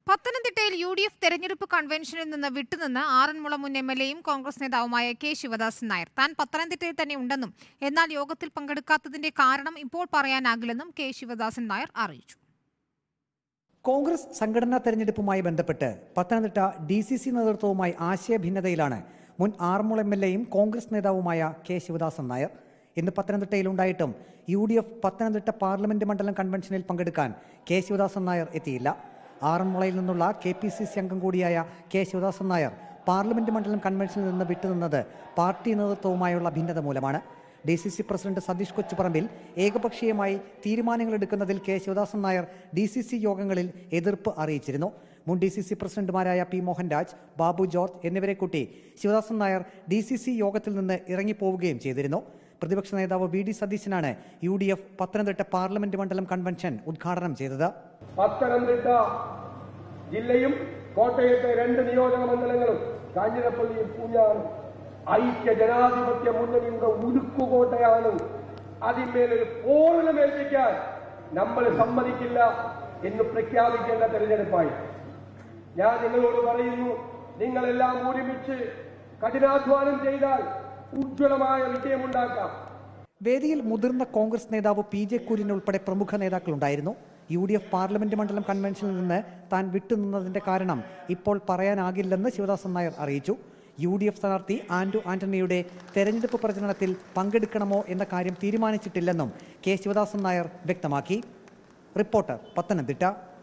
പത്തനംതിട്ടയിൽ U D F തെരഞ്ഞെടുപ്പ് കൺവെൻഷനിൽ നിന്ന് വിട്ടുനിന്ന് ആറന്മുള മുൻ എം എൽ എയും കോൺഗ്രസ് നേതാവുമായ കെ ശിവദാസൻ നായർ താൻ പത്തനംതിട്ടയിൽ തന്നെ ഉണ്ടെന്നും എന്നാൽ യോഗത്തിൽ പങ്കെടുക്കാത്തതിന്റെ കാരണം ഇപ്പോൾ പറയാനാകില്ലെന്നും കെ ശിവദാസൻ നായർ അറിയിച്ചു കോൺഗ്രസ് സംഘടനാ തെരഞ്ഞെടുപ്പുമായി ബന്ധപ്പെട്ട് പത്തനംതിട്ട ഡി സി സി നേതൃത്വവുമായി ആശയഭിന്നതയിലാണ് മുൻ ആറന്മുള എം എൽ എയും കോൺഗ്രസ് നേതാവുമായ കെ ശിവദാസൻ നായർ ഇന്ന് പത്തനംതിട്ടയിലുണ്ടായിട്ടും U D F Pathanamthitta parliament മണ്ഡലം കൺവെൻഷനിൽ പങ്കെടുക്കാൻ കെ ശിവദാസൻ നായർ എത്തിയില്ല ആറന്മുളയിൽ നിന്നുള്ള കെ പി സി സി അംഗം കൂടിയായ കെ ശിവദാസൻ നായർ പാർലമെന്റ് മണ്ഡലം കൺവെൻഷനിൽ നിന്ന് വിട്ടുനിന്നത് പാർട്ടി നേതൃത്വവുമായുള്ള ഭിന്നത മൂലമാണ് D C C president Satheesh Kochuparambil ഏകപക്ഷീയമായി തീരുമാനങ്ങൾ എടുക്കുന്നതിൽ K Sivadasan Nair D C C യോഗങ്ങളിൽ എതിർപ്പ് അറിയിച്ചിരുന്നു മുൻ ഡി സി സി പ്രസിഡന്റുമാരായ പി മോഹൻരാജ് ബാബു ജോർജ് എന്നിവരെ കൂട്ടി Sivadasan Nair D C C യോഗത്തിൽ നിന്ന് ഇറങ്ങിപ്പോവുകയും ചെയ്തിരുന്നു പ്രതിപക്ഷ നേതാവ് വി ഡി സതീശനാണ് U D F Pathanamthitta parliament മണ്ഡലം കൺവെൻഷൻ ഉദ്ഘാടനം ചെയ്തത് പത്തനംതിട്ട ജില്ലയും കോട്ടയത്തെ രണ്ട് നിയോജക മണ്ഡലങ്ങളും കാഞ്ഞിരപ്പള്ളിയും പൂഞ്ഞാറും ഐക്യ ജനാധിപത്യ മുന്നണിയുടെ ഉരുക്കുകോട്ടയാണ് അതിന്മേലൊരു പോറലമേൽപ്പിക്കാൻ നമ്മൾ സമ്മതിക്കില്ല എന്ന് പ്രഖ്യാപിക്കേണ്ട തെരഞ്ഞെടുപ്പായി ഞാൻ നിങ്ങളോട് പറയുന്നു നിങ്ങളെല്ലാം ഒരുമിച്ച് കഠിനാധ്വാനം ചെയ്താൽ ഉജ്ജ്വലമായ വിജയമുണ്ടാക്കാം വേദിയിൽ മുതിർന്ന കോൺഗ്രസ് നേതാവ് പി ജെ കുര്യൻ ഉൾപ്പെടെ പ്രമുഖ നേതാക്കളുണ്ടായിരുന്നു യു ഡി എഫ് പാർലമെന്റ് മണ്ഡലം കൺവെൻഷനിൽ നിന്ന് താൻ വിട്ടുനിന്നതിന്റെ കാരണം ഇപ്പോൾ പറയാനാകില്ലെന്ന് ശിവദാസൻ നായർ അറിയിച്ചു യു ഡി എഫ് സ്ഥാനാർത്ഥി ആന്റു ആന്റണിയുടെ തെരഞ്ഞെടുപ്പ് പ്രചരണത്തിൽ പങ്കെടുക്കണമോ എന്ന കാര്യം തീരുമാനിച്ചിട്ടില്ലെന്നും കെ ശിവദാസൻ നായർ വ്യക്തമാക്കി റിപ്പോർട്ടർ പത്തനംതിട്ട